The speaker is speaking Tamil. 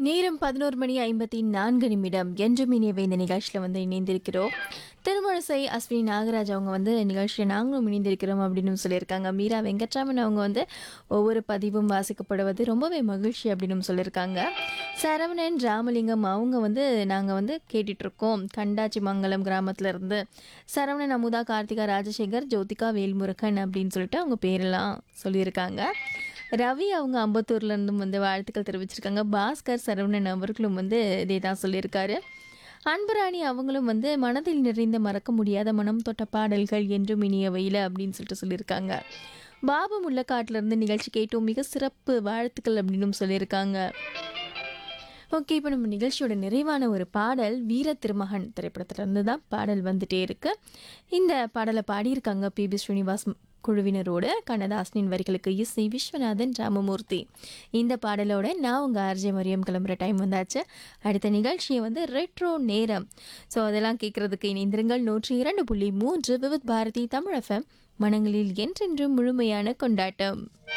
நேரம் பதினோரு மணி ஐம்பத்தி நான்கு நிமிடம் என்றும் இனியவை இந்த நிகழ்ச்சியில் வந்து இணைந்திருக்கிறோம் திருமணசை அஸ்வினி நாகராஜ் அவங்க வந்து நிகழ்ச்சியில் நாங்களும் இணைந்திருக்கிறோம் அப்படின்னு சொல்லியிருக்காங்க மீரா வெங்கட்ராமன் அவங்க வந்து ஒவ்வொரு பதிவும் வாசிக்கப்படுவது ரொம்பவே மகிழ்ச்சி அப்படின்னு சொல்லியிருக்காங்க சரவணன் ராமலிங்கம் அவங்க வந்து நாங்கள் வந்து கேட்டுட்ருக்கோம் கண்டாச்சி மங்கலம் கிராமத்துல இருந்து சரவணன் அமுதா கார்த்திகா ராஜசேகர் ஜோதிகா வேல்முருகன் அப்படின்னு சொல்லிட்டு அவங்க பேரெல்லாம் சொல்லியிருக்காங்க ரவி அவங்க அம்பத்தூர்ல இருந்தும் வந்து வாழ்த்துக்கள் தெரிவிச்சிருக்காங்க பாஸ்கர் சரவணன் அவர்களும் வந்து இதே தான் சொல்லியிருக்காரு அன்புராணி அவங்களும் வந்து மனதில் நிறைந்த மறக்க முடியாத மனம் தொட்ட பாடல்கள் என்றும் இனியவையில் அப்படின்னு சொல்லிட்டு சொல்லியிருக்காங்க பாபு முள்ளக்காட்டுல இருந்து நிகழ்ச்சி கேட்டோம் மிக சிறப்பு வாழ்த்துக்கள் அப்படின்னு சொல்லியிருக்காங்க ஓகே இப்போ நம்ம நிகழ்ச்சியோட நிறைவான ஒரு பாடல் வீர திருமகன் திரைப்படத்துல இருந்து தான் பாடல் வந்துட்டே இருக்கு இந்த பாடலை பாடியிருக்காங்க பி பி ஸ்ரீனிவாஸ் குழுவினரோடு கண்ணதாசனின் வரிகளுக்கு இசை விஸ்வநாதன் ராமமூர்த்தி இந்த பாடலோட நான் உங்கள் ஆர்ஜே மரியம் கிளம்புற டைம் வந்தாச்சு அடுத்த நிகழ்ச்சியை வந்து ரெட்ரோ நேரம் ஸோ அதெல்லாம் கேட்குறதுக்கு இணைந்திருங்கள் நூற்றி இரண்டு புள்ளி மூன்று விவித் பாரதி தமிழ் எஃப்எம் மனங்களில் என்றென்றும் முழுமையான கொண்டாட்டம்